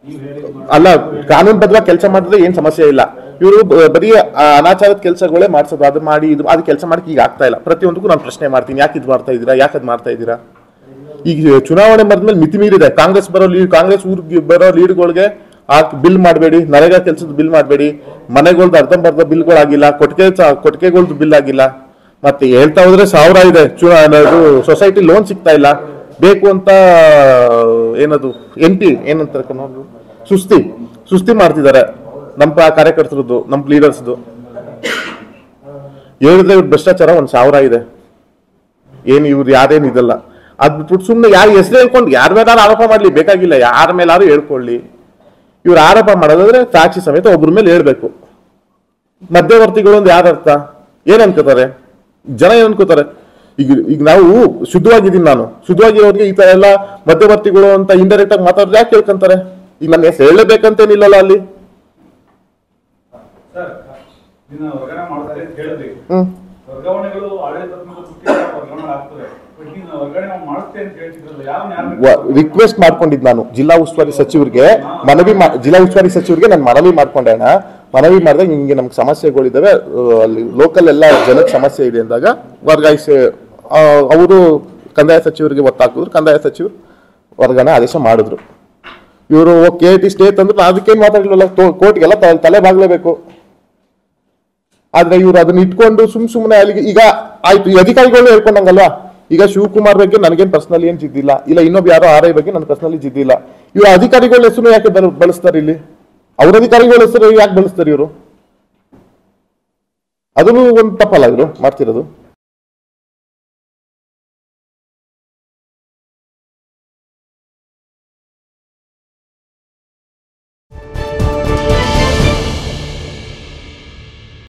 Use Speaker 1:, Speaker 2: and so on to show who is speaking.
Speaker 1: ಅಲ್ಲ ಕಾನೂನು ಬದ್ಧವಾಗಿ ಕೆಲಸ ಮಾಡಿದ್ರೆ ಏನ್ ಸಮಸ್ಯೆ ಇಲ್ಲ ಇವರು ಬರೀ ಆ ಅನಾಚಾರದ ಕೆಲಸಗಳೇ ಮಾಡ್ಸೋದು ಅದು ಮಾಡಿ ಇದು ಅದು ಕೆಲಸ ಮಾಡಕ್ಕೆ ಈಗ ಆಗ್ತಾ ಇಲ್ಲ ಪ್ರತಿಯೊಂದಕ್ಕೂ ನಾನು ಪ್ರಶ್ನೆ ಮಾಡ್ತೀನಿ ಯಾಕೆ ಇದು ಮಾಡ್ತಾ ಇದ್ದೀರಾ ಯಾಕೆ ಅದು ಮಾಡ್ತಾ ಇದ್ದೀರಾ ಈಗ ಚುನಾವಣೆ ಬಂದ್ಮೇಲೆ ಮಿತಿ ಮೀರಿದೆ ಕಾಂಗ್ರೆಸ್ ಬರೋ ಲೀಡ್ ಕಾಂಗ್ರೆಸ್ ಊರಿಗೆ ಬರೋ ಲೀಡ್ಗಳಿಗೆ ಹಾಕಿ ಬಿಲ್ ಮಾಡಬೇಡಿ ನರೇಗಾ ಕೆಲಸದ ಬಿಲ್ ಮಾಡಬೇಡಿ ಮನೆಗಳ್ದು ಅರ್ಧಂಬರ್ಧ ಬಿಲ್ಗಳಾಗಿಲ್ಲ ಕೊಟ್ಟಿಗೆ ಕೊಟ್ಟಿಗೆಗಳ್ದು ಬಿಲ್ ಆಗಿಲ್ಲ ಮತ್ತೆ ಹೇಳ್ತಾ ಹೋದ್ರೆ ಸಾವಿರ ಇದೆ ಚುನಾ ಇದು ಸೊಸೈಟಿ ಲೋನ್ ಸಿಗ್ತಾ ಇಲ್ಲ ಬೇಕು ಅಂತ ಏನದು ಎಂ ಪಿ ಏನಂತಾರೆ ಕನ್ನಡ ಸುಸ್ತಿ ಸುಸ್ತಿ ಮಾಡ್ತಿದ್ದಾರೆ ನಮ್ಮ ಕಾರ್ಯಕರ್ತರದ್ದು ನಮ್ಮ ಲೀಡರ್ಸ್ದು ಹೇಳಿದ್ರೆ ಇವ್ರ ಭ್ರಷ್ಟಾಚಾರ ಒಂದ್ ಸಾವಿರ ಇದೆ ಏನು ಇವ್ರು ಯಾರೇನು ಇದಲ್ಲ ಅದ್ ಬಿಟ್ಬಿಟ್ಟು ಸುಮ್ಮನೆ ಯಾರು ಹೆಸರು ಹೇಳ್ಕೊಂಡು ಯಾರ ಮೇಲಾರು ಆರೋಪ ಮಾಡ್ಲಿ ಬೇಕಾಗಿಲ್ಲ ಯಾರ ಮೇಲಾರು ಹೇಳ್ಕೊಳ್ಳಿ ಇವ್ರು ಆರೋಪ ಮಾಡೋದಾದ್ರೆ ಸಾಕ್ಷಿ ಸಮೇತ ಒಬ್ರ ಮೇಲೆ ಹೇಳ್ಬೇಕು ಮಧ್ಯವರ್ತಿಗಳು ಒಂದು ಯಾರ ಅರ್ಥ ಏನ್ ಅನ್ಕೋತಾರೆ ಜನ ಏನ್ ಅನ್ಕೋತಾರೆ ಈಗ ಈಗ ನಾವು ಶುದ್ಧವಾಗಿದ್ದೀನಿ ನಾನು ಶುದ್ಧವಾಗಿರೋರಿಗೆ ಈ ತರ ಎಲ್ಲ ಮಧ್ಯವರ್ತಿಗಳು ಅಂತ ಇಂಡೈರೆಕ್ಟ್ ಆಗಿ ಮಾತಾಡಿದ್ರೆ ಯಾಕೆ ಕೇಳ್ಕೊಂತಾರೆ ಈಗ ನನ್ನ ಹೆಸರು ಹೇಳಬೇಕಂತೇನಿಲ್ಲಲ್ಲ ಅಲ್ಲಿ
Speaker 2: ಸರ್ ಇದನ್ನ ವರ್ಗಾವಣೆ ಮಾಡ್ತಾರೆ ಅಂತ ಹೇಳಿದ್ವಿ
Speaker 1: ಹ್ಮ್
Speaker 2: ವರ್ಗಾವಣೆಗಳು ಆಡಳಿತಾತ್ಮಕ ವೃತ್ತಿಯಿಂದ ವರ್ಗಾವಣೆ ಆಗ್ತವೆ ಬಟ್ ನೀನು ವರ್ಗಾವಣೆ ಮಾಡ್ತೆ ಅಂತ ಹೇಳ್ತಿದ್ರಲ್ಲ ಯಾವ
Speaker 1: ರಿಕ್ವೆಸ್ಟ್ ಮಾಡ್ಕೊಂಡಿದ್ದು ನಾನು ಜಿಲ್ಲಾ ಉಸ್ತುವಾರಿ ಸಚಿವರಿಗೆ ಮನವಿ ಮಾ- ಜಿಲ್ಲಾ ಉಸ್ತುವಾರಿ ಸಚಿವರಿಗೆ ನಾನು ಮನವಿ ಮಾಡ್ಕೊಂಡೆ ಅಣ್ಣ ಮನವಿ ಮಾಡಿದಾಗ ಹಿಂಗೆ ನಮ್ಗೆ ಸಮಸ್ಯೆಗಳಿದಾವೆ ಆ, ಅಲ್ಲಿ ಲೋಕಲ್ ಎಲ್ಲ ಜನಕ್ಕೆ ಸಮಸ್ಯೆ ಇದೆ ಅಂದಾಗ ವರ್ಗಾಯಿಸಿ ಅವರು ಕಂದಾಯ ಸಚಿವರಿಗೆ ಒತ್ತಾಕಿದ್ರು ಕಂದಾಯ ಸಚಿವರು ವರ್ಗಾವಣೆ ಆದೇಶ ಮಾಡಿದ್ರು ಇವರು ಕೆ ಟಿ ಸ್ಟೇ ತಂದ್ರು ನಾನು ಅದಕ್ಕೇನು ಮಾತಾಡಲಿಲ್ಲ ಕೋರ್ಟ್ಗೆಲ್ಲ ತ- ತಲೆ ಬಾಗ್ಲೇಬೇಕು ಆದ್ರೆ ಇವ್ರು ಅದನ್ನ ಇಟ್ಕೊಂಡು ಸುಮ್ ಸುಮ್ಮನೆ ಅಲ್ಲಿಗೆ ಈಗ ಆಯ್ತು ಈ ಅಧಿಕಾರಿಗಳು ಹೇಳ್ಕೊಂಡಂಗಲ್ವಾ ಈಗ ಶಿವಕುಮಾರ್ ಬಗ್ಗೆ ನನಗೇನ್ ಪರ್ಸನಲಿ ಏನ್ ಜಿದ್ದಿಲ್ಲ ಇಲ್ಲ ಇನ್ನೊಬ್ಬ ಯಾರೋ ಆರ್ ಐ ಬಗ್ಗೆ ನನ್ ಪರ್ಸನಲಿ ಜಿದ್ದಿಲ್ಲ ಇವ್ರ ಅಧಿಕಾರಿಗಳ ಹೆಸರು ಯಾಕೆ ಬಳ- ಬಳಸ್ತಾರೆ ಇಲ್ಲಿ ಅವ್ರ ಅಧಿಕಾರಿಗಳ ಹೆಸರು ಯಾಕೆ ಬಳಸ್ತಾರೆ ಇವರು ಅದನ್ನು ಒಂದು ತಪ್ಪಲ್ಲ ಇವರು ಮಾಡ್ತಿರೋದು